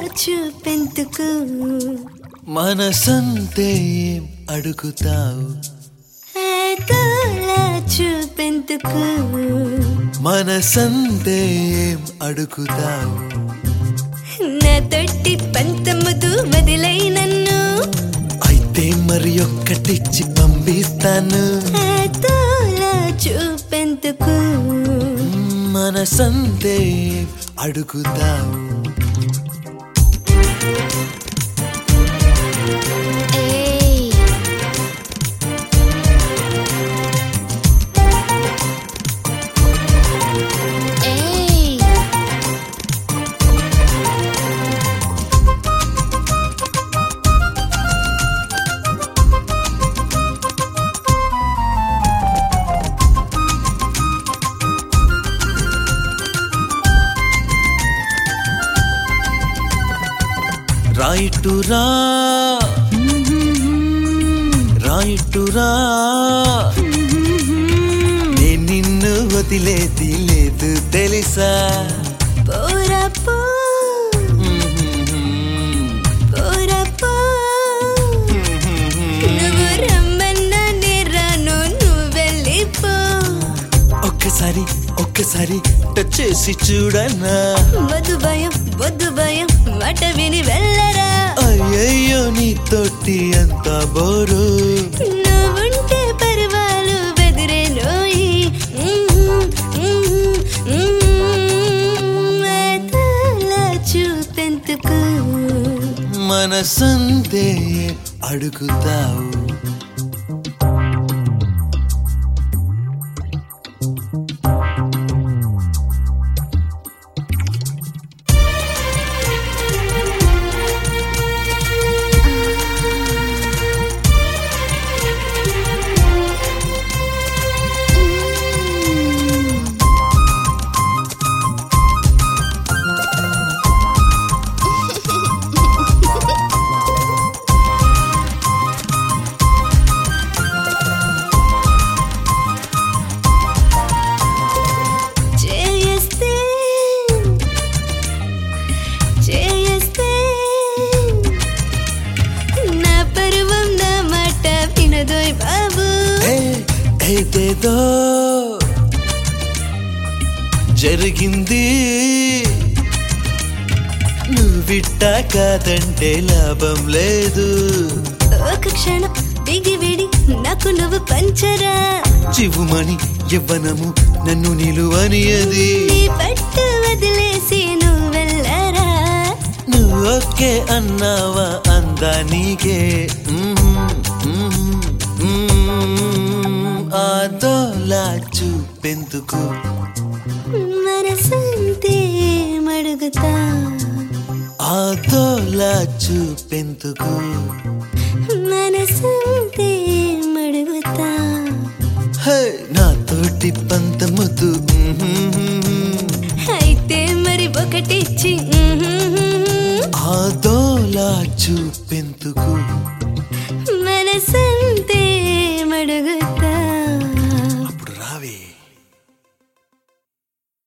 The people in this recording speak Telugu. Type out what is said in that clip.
చూపెందుకు మనసంతే ఏం అడుగుతావు తోలా చూపెందుకు మనసంతే ఏం అడుగుతావు నా తొట్టి పంతముదు వదిలై నన్ను అయితే మరి ఒక్కటిచ్చి పంపిస్తాను తోలా చూపెందుకు మనసంతే ఏం అడుగుతావు ఏయ్ ఏయ్ రాయిటురా రాయిటురా నేను నిన్ను వదిలేది లేదు తెలుసా పోరా పో పోరా పో నువ్వు రమ్మన్నా నే రాను నువ్వు వెళ్ళిపో ఒక్కసారి ఒక్కసారి టచ్ చేసి చూడనా వద్దు భయం వద్దు భయం మాట విని వెళ్ళరా అయ్యయ్యో నీ తోటి అంత బోరు నువ్వుంటే పర్వాలు బెదిరేనోయి తల చూపెందుకు మనసంతే అడుగుతావు చేస్తే చేస్తే నా పరువం నా మాట వినదోయ్ బాబు ఏ, ఏదేదో జరిగింది నువ్విట్టా కాదంటే లాభం లేదు ఒక క్షణం దిగి విడి నాకు నువ్వు పంచరా చివుమని యవ్వనము నన్ను నిలువనియది నీ పట్టు వదిలేసి నువ్వు వెళ్ళరా నువ్వు ఒకే అన్నావా అందానికే మ్మ్, మ్మ్, మ్మ్. ఆదోలా చూపెందుకు మనసంతే మడుగుతా ఆదోలా చూపెందుకు మనసంతే మడుగుతా హే నాతోటి పంతముదు అయితే మరి ఒకటిచ్చి ఆదోలా చూపెందుకు మనసంతే